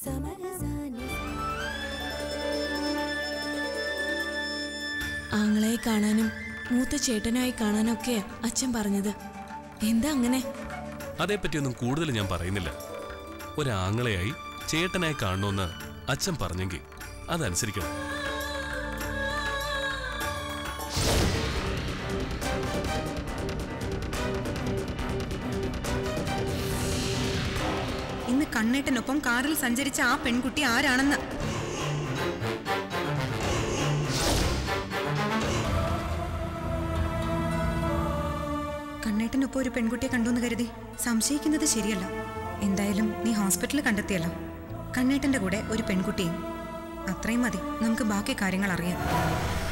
ആങ്ങളെ കാണാനും മൂത്ത ചേട്ടനായി കാണാനൊക്കെ അച്ഛൻ പറഞ്ഞത് എന്താ അങ്ങനെ അതേപ്പറ്റിയൊന്നും കൂടുതൽ ഞാൻ പറയുന്നില്ല ഒരാങ്ങളെയായി ചേട്ടനായി കാണണമെന്ന് അച്ഛൻ പറഞ്ഞെങ്കിൽ അതനുസരിക്കണം ഇന്ന് കണ്ണേട്ടനൊപ്പം കാറിൽ സഞ്ചരിച്ച ആ പെൺകുട്ടി ആരാണെന്ന് കണ്ണേട്ടനൊപ്പം ഒരു പെൺകുട്ടിയെ കണ്ടുവെന്ന് കരുതി സംശയിക്കുന്നത് ശരിയല്ല എന്തായാലും നീ ഹോസ്പിറ്റലിൽ കണ്ടെത്തിയല്ലോ കണ്ണേട്ടന്റെ കൂടെ ഒരു പെൺകുട്ടിയും അത്രയും മതി നമുക്ക് ബാക്കി കാര്യങ്ങൾ അറിയാം